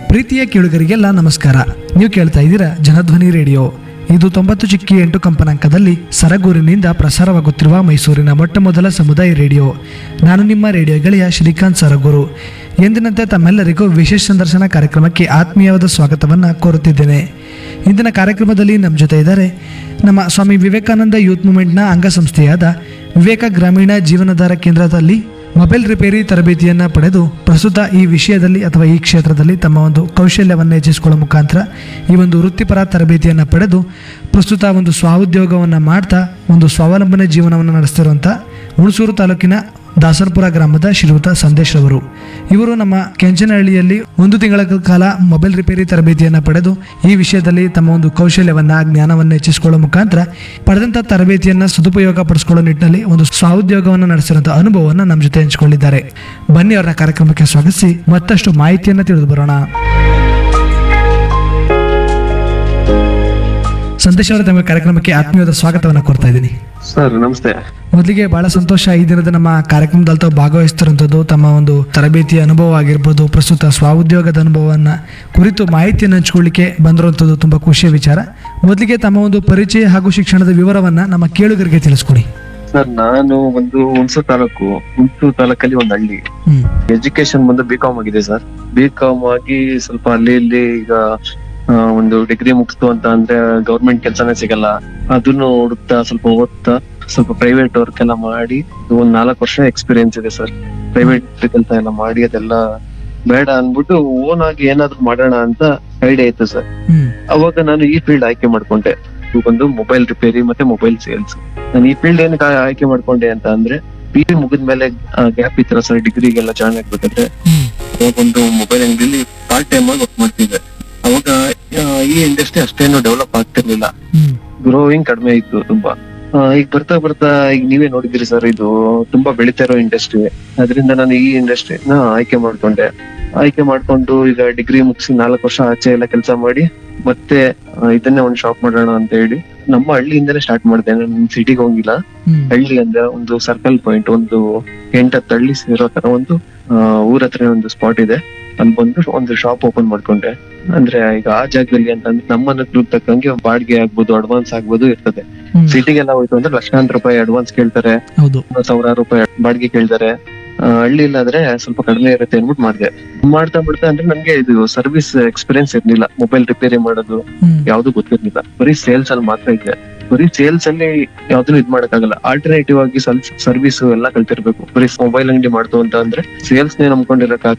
ಪ್ರೀತಿಯ ಕೇಳುಗರಿಗೆಲ್ಲ ನಮಸ್ಕಾರ ನೀವು ಕೇಳ್ತಾ ಇದ್ದೀರಾ ಜನಧ್ವನಿ ರೇಡಿಯೋ ಇದು ತೊಂಬತ್ತು ಚಿಕ್ಕಿ ಎಂಟು ಕಂಪನಾಂಕದಲ್ಲಿ ಸರಗೂರಿನಿಂದ ಪ್ರಸಾರವಾಗುತ್ತಿರುವ ಮೈಸೂರಿನ ಮೊಟ್ಟ ಮೊದಲ ಸಮುದಾಯ ರೇಡಿಯೋ ನಾನು ನಿಮ್ಮ ರೇಡಿಯೋ ಗೆಳೆಯ ಶ್ರೀಕಾಂತ್ ಸರಗೂರು ಎಂದಿನಂತೆ ತಮ್ಮೆಲ್ಲರಿಗೂ ವಿಶೇಷ ಸಂದರ್ಶನ ಕಾರ್ಯಕ್ರಮಕ್ಕೆ ಆತ್ಮೀಯವಾದ ಸ್ವಾಗತವನ್ನು ಕೋರುತ್ತಿದ್ದೇನೆ ಇಂದಿನ ಕಾರ್ಯಕ್ರಮದಲ್ಲಿ ನಮ್ಮ ಜೊತೆ ಇದ್ದಾರೆ ನಮ್ಮ ಸ್ವಾಮಿ ವಿವೇಕಾನಂದ ಯೂತ್ ಮೂವ್ಮೆಂಟ್ನ ಅಂಗಸಂಸ್ಥೆಯಾದ ವಿವೇಕ ಗ್ರಾಮೀಣ ಜೀವನಾಧಾರ ಕೇಂದ್ರದಲ್ಲಿ ಮೊಬೈಲ್ ರಿಪೇರಿ ತರಬೇತಿಯನ್ನು ಪಡೆದು ಪ್ರಸ್ತುತ ಈ ವಿಷಯದಲ್ಲಿ ಅಥವಾ ಈ ಕ್ಷೇತ್ರದಲ್ಲಿ ತಮ್ಮ ಒಂದು ಕೌಶಲ್ಯವನ್ನು ಹೆಚ್ಚಿಸಿಕೊಳ್ಳುವ ಮುಖಾಂತರ ಈ ಒಂದು ವೃತ್ತಿಪರ ತರಬೇತಿಯನ್ನು ಪಡೆದು ಪ್ರಸ್ತುತ ಒಂದು ಸ್ವಾಉದ್ಯೋಗವನ್ನು ಮಾಡ್ತಾ ಒಂದು ಸ್ವಾವಲಂಬನೆ ಜೀವನವನ್ನು ನಡೆಸ್ತಿರುವಂಥ ಹುಣಸೂರು ತಾಲೂಕಿನ ದಾಸರಪುರ ಗ್ರಾಮದ ಶ್ರೀಯುತ ಸಂದೇಶ್ ಅವರು ಇವರು ನಮ್ಮ ಕೆಂಚನಹಳ್ಳಿಯಲ್ಲಿ ಒಂದು ತಿಂಗಳ ಕಾಲ ಮೊಬೈಲ್ ರಿಪೇರಿ ತರಬೇತಿಯನ್ನು ಪಡೆದು ಈ ವಿಷಯದಲ್ಲಿ ತಮ್ಮ ಒಂದು ಕೌಶಲ್ಯವನ್ನ ಜ್ಞಾನವನ್ನು ಹೆಚ್ಚಿಸಿಕೊಳ್ಳುವ ಮುಖಾಂತರ ಪಡೆದಂಥ ತರಬೇತಿಯನ್ನು ಸದುಪಯೋಗ ಪಡಿಸಿಕೊಳ್ಳೋ ನಿಟ್ಟಿನಲ್ಲಿ ಒಂದು ಸ್ವಾಉದ್ಯೋಗವನ್ನು ನಡೆಸಿರುವಂಥ ಅನುಭವವನ್ನು ನಮ್ಮ ಜೊತೆ ಹಂಚಿಕೊಂಡಿದ್ದಾರೆ ಬನ್ನಿ ಅವರ ಕಾರ್ಯಕ್ರಮಕ್ಕೆ ಸ್ವಾಗತಿಸಿ ಮತ್ತಷ್ಟು ಮಾಹಿತಿಯನ್ನು ತಿಳಿದು ಬರೋಣ ಸಂದೇಶ್ ಅವರ ತಮ್ಮ ಕಾರ್ಯಕ್ರಮಕ್ಕೆ ಆತ್ಮೀಯವಾದ ಸ್ವಾಗತವನ್ನು ಕೋರ್ತಾ ಇದ್ದೀನಿ ಸರ್ ನಮಸ್ತೆ ಮೊದಲಿಗೆ ಬಹಳ ಸಂತೋಷ ಈ ದಿನದ ನಮ್ಮ ಕಾರ್ಯಕ್ರಮದಲ್ಲಿ ತಾವು ಭಾಗವಹಿಸ್ತಿರುವಂಥದ್ದು ತಮ್ಮ ಒಂದು ತರಬೇತಿಯ ಅನುಭವ ಆಗಿರ್ಬೋದು ಪ್ರಸ್ತುತ ಸ್ವಾಉದ್ಯೋಗದ ಅನುಭವವನ್ನು ಕುರಿತು ಮಾಹಿತಿಯನ್ನು ಹಂಚ್ಕೊಳ್ಳಿಕ್ಕೆ ಬಂದಿರುವಂಥದ್ದು ತುಂಬ ಖುಷಿಯ ವಿಚಾರ ಮೊದಲಿಗೆ ತಮ್ಮ ಒಂದು ಪರಿಚಯ ಹಾಗೂ ಶಿಕ್ಷಣದ ವಿವರವನ್ನು ನಮ್ಮ ಕೇಳುಗರಿಗೆ ತಿಳಿಸ್ಕೊಡಿ ಸರ್ ನಾನು ಒಂದು ಹುಣಸೂರು ತಾಲೂಕು ಹುಣಸೂರು ತಾಲೂಕಲ್ಲಿ ಒಂದು ಹಳ್ಳಿ ಹ್ಮ್ ಎಜುಕೇಶನ್ ಬಂದು ಬಿ ಕಾಮ್ ಆಗಿದೆ ಸರ್ ಬಿ ಕಾಮ್ ಆಗಿ ಸ್ವಲ್ಪ ಅಲ್ಲಿ ಇಲ್ಲಿ ಈಗ ಆ, ಒಂದು ಡಿಗ್ರಿ ಮುಗಿಸ್ತು ಅಂತ ಅಂದ್ರೆ ಗೌರ್ಮೆಂಟ್ ಕೆಲಸನೇ ಸಿಗಲ್ಲ ಅದನ್ನು ಹುಡುಕ್ತಾ ಸ್ವಲ್ಪ ಓದ್ತಾ ಸ್ವಲ್ಪ ಪ್ರೈವೇಟ್ ವರ್ಕ್ ಎಲ್ಲ ಮಾಡಿ ಒಂದ್ ನಾಲ್ಕು ವರ್ಷ ಎಕ್ಸ್ಪೀರಿಯನ್ಸ್ ಇದೆ ಸರ್ ಪ್ರೈವೇಟ್ ಕೆಲಸ ಎಲ್ಲ ಮಾಡಿ ಅದೆಲ್ಲ ಬೇಡ ಅನ್ಬಿಟ್ಟು ಓನ್ ಆಗಿ ಏನಾದ್ರು ಮಾಡೋಣ ಅಂತ ಐಡಿಯಾ ಇತ್ತು ಸರ್ ಹ್ಮ್ ಅವಾಗ ನಾನು ಈ ಫೀಲ್ಡ್ ಆಯ್ಕೆ ಮಾಡ್ಕೊಂಡೆ ಇದು ಬಂದು ಮೊಬೈಲ್ ರಿಪೇರಿ ಮತ್ತೆ ಮೊಬೈಲ್ ಸೇಲ್ಸ್ ನಾನು ಈ ಫೀಲ್ಡ್ ಏನಕ್ಕೆ ಆಯ್ಕೆ ಮಾಡ್ಕೊಂಡೆ ಅಂತ ಅಂದ್ರೆ ಪಿ ಯು ಮುಗಿದ್ಮೇಲೆ ಗ್ಯಾಪ್ ಇತ್ತಲ್ಲ ಸರ್ ಡಿಗ್ರಿಗೆಲ್ಲ ಜಾಯ್ನ್ ಆಗ್ಬೇಕಾದ್ರೆ ಹ್ಮ್ ಅವಾಗ ಒಂದು ಮೊಬೈಲ್ ಅಂಗಡಿಲಿ ಪಾರ್ಟ್ ಟೈಮ್ ಆಗಿ ವರ್ಕ್ ಮಾಡ್ತಿದ್ದೆ ಅವಾಗ ಆ, ಈ ಇಂಡಸ್ಟ್ರಿ ಅಷ್ಟೇನು ಡೆವಲಪ್ ಆಗ್ತಿರ್ಲಿಲ್ಲ ಹ್ಮ್ ಗ್ರೋವಿಂಗ್ ಕಡಿಮೆ ಇತ್ತು ತುಂಬಾ ಆ, ಈಗ ಬರ್ತಾ ಬರ್ತಾ ಈಗ ನೀವೇ ನೋಡಿದಿರಿ ಸರ್ ಇದು ತುಂಬಾ ಬೆಳಿತಾ ಇರೋ ಇಂಡಸ್ಟ್ರಿ ಅದರಿಂದ ನಾನು ಈ ಇಂಡಸ್ಟ್ರಿನ ಆಯ್ಕೆ ಮಾಡ್ಕೊಂಡೆ ಆಯ್ಕೆ ಮಾಡ್ಕೊಂಡು ಈಗ ಡಿಗ್ರಿ ಮುಗಿಸಿ ನಾಲ್ಕು ವರ್ಷ ಆಚೆ ಎಲ್ಲ ಕೆಲಸ ಮಾಡಿ ಮತ್ತೆ ಆ, ಇದನ್ನೇ ಒಂದು ಶಾಪ್ ಮಾಡೋಣ ಅಂತ ಹೇಳಿ ನಮ್ಮ ಹಳ್ಳಿಯಿಂದಲೇ ಸ್ಟಾರ್ಟ್ ಮಾಡಿದೆ ನಾನು ಸಿಟಿಗೆ ಹೋಗಿಲ್ಲ ಹ್ಮ್ ಹಳ್ಳಿ ಅಂದ್ರೆ ಒಂದು ಸರ್ಕಲ್ ಪಾಯಿಂಟ್ ಒಂದು ಎಂಟತ್ತು ಹಳ್ಳಿ ಸೇರೋ ತರ ಒಂದು ಆ, ಊರ ಹತ್ರ ಒಂದು ಸ್ಪಾಟ್ ಇದೆ ಅಲ್ಲಿ ಬಂದು ಒಂದು ಶಾಪ್ ಓಪನ್ ಮಾಡ್ಕೊಂಡೆ ಅಂದ್ರೆ ಈಗ ಆ ಜಾಗದಲ್ಲಿ ಅಂತಂದ್ರೆ ನಮ್ಮ ಅನುಕೂಲಕ್ಕೆ ತಕ್ಕಂಗೆ ಬಾಡಿಗೆ ಆಗ್ಬೋದು ಅಡ್ವಾನ್ಸ್ ಆಗ್ಬೋದು ಇರ್ತದೆ ಹ್ಮ್ ಸಿಟಿಗೆಲ್ಲ ಹೋಯ್ತು ಅಂದ್ರೆ ಲಕ್ಷಾಂತರ ರೂಪಾಯಿ ಅಡ್ವಾನ್ಸ್ ಕೇಳ್ತಾರೆ ಹೌದು ಸಾವಿರಾರು ರೂಪಾಯಿ ಬಾಡಿಗೆ ಕೇಳ್ತಾರೆ ಆ, ಹಳ್ಳಿ ಇಲ್ಲಾದ್ರೆ ಸ್ವಲ್ಪ ಕಡಿಮೆ ಇರುತ್ತೆ ಅನ್ಬಿಟ್ಟು ಮಾಡಿದೆ ಮಾಡ್ತಾ ಮಾಡ್ತಾ ಅಂದ್ರೆ ನನ್ಗೆ ಇದು ಸರ್ವಿಸ್ ಎಕ್ಸ್ಪೀರಿಯನ್ಸ್ ಇರ್ಲಿಲ್ಲ ಮೊಬೈಲ್ ರಿಪೇರಿ ಮಾಡೋದು ಹ್ಮ್ ಯಾವ್ದು ಗೊತ್ತಿರ್ಲಿಲ್ಲ ಬರೀ ಸೇಲ್ಸ್ ಅಲ್ಲಿ ಮಾತ್ರ ಇದೆ ಬರೀ ಸೇಲ್ಸ್ ಅಲ್ಲಿ ಯಾವ್ದನ್ನು ಇದ್ ಮಾಡಕ್ಕಾಗಲ್ಲ ಆಲ್ಟರ್ನೇಟಿವ್ ಆಗಿ ಸರ್ವಿಸ್ ಎಲ್ಲ ಕಲ್ತಿರ್ಬೇಕು ಬರೀ ಮೊಬೈಲ್ ಅಂಗಡಿ ಮಾಡ್ತು ಅಂತ ಅಂದ್ರೆ ಸೇಲ್ಸ್ ನೇ ನಂಬ್ಕೊಂಡಿರಕ್